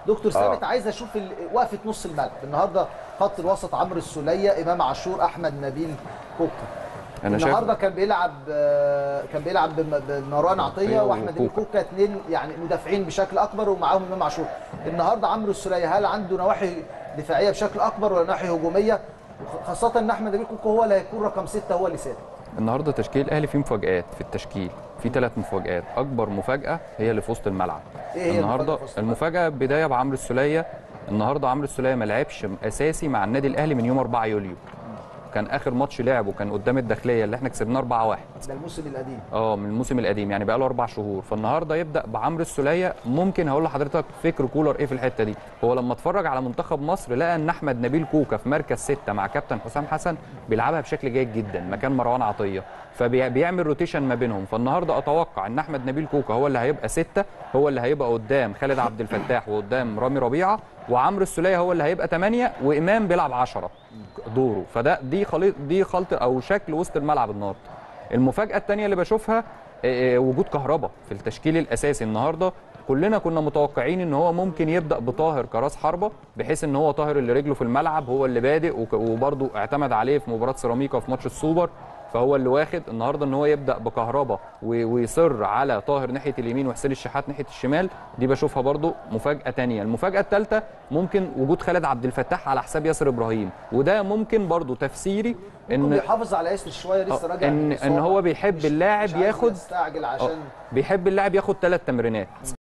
دكتور ثابت عايز اشوف ال- وقفه نص الملعب النهارده خط الوسط عمرو السوليه امام عاشور احمد نبيل كوكا انا شايف النهارده كان بيلعب آه، كان بيلعب بم- بمروان عطيه عطية واحمد نبيل وكوكا. كوكا اثنين يعني مدافعين بشكل اكبر ومعاهم امام عاشور النهارده عمرو السوليه هل عنده نواحي دفاعيه بشكل اكبر ولا نواحي هجوميه خاصه ان احمد نبيل كوكا هو اللي هيكون رقم سته هو اللي ثابت النهارده تشكيل الاهلي فيه مفاجآت في التشكيل في ثلاث مفاجآت اكبر مفاجاه هي اللي في وسط الملعب إيه هي النهارده المفاجأة في وسط الملعب؟ المفاجاه بدايه بعمرو السوليه النهارده عمرو السوليه ما لعبش اساسي مع النادي الاهلي من يوم 4 يوليو كان اخر ماتش لعبه كان قدام الداخليه اللي احنا كسبناه 4-1 ده الموسم القديم اه من الموسم القديم يعني بقى له اربع شهور فالنهارده يبدا بعمرو السوليه ممكن هقول لحضرتك فكر كولر ايه في الحته دي هو لما اتفرج على منتخب مصر لقى ان احمد نبيل كوكا في مركز سته مع كابتن حسام حسن بيلعبها بشكل جيد جدا مكان مروان عطيه فبيعمل روتيشن ما بينهم فالنهارده اتوقع ان احمد نبيل كوكا هو اللي هيبقى سته هو اللي هيبقى قدام خالد عبد الفتاح وقدام رامي ربيعه وعمرو السوليه هو اللي هيبقى 8 وامام بيلعب 10 دوره فده دي خليط دي خلط او شكل وسط الملعب النهارده المفاجاه الثانيه اللي بشوفها آه، آه، وجود كهربا في التشكيل الاساسي النهارده كلنا كنا متوقعين ان هو ممكن يبدا بطاهر كراس حربه بحيث ان هو طاهر اللي رجله في الملعب هو اللي بادئ وك- وبرضه اعتمد عليه في مباراه سيراميكا في ماتش السوبر فهو اللي واخد النهارده ان هو يبدا بكهربا و- ويصر على طاهر ناحيه اليمين وحسين الشحات ناحيه الشمال دي بشوفها برضو مفاجاه تانية المفاجاه الثالثه ممكن وجود خالد عبد الفتاح على حساب ياسر ابراهيم وده ممكن برضو تفسيري ممكن ان بيحافظ على ياسر شويه لسه آه، راجع ان من ان الإصابة. هو بيحب مش- اللاعب مش عايز ياخد يستعجل آه، عشان بيحب اللاعب ياخد ثلاث تمرينات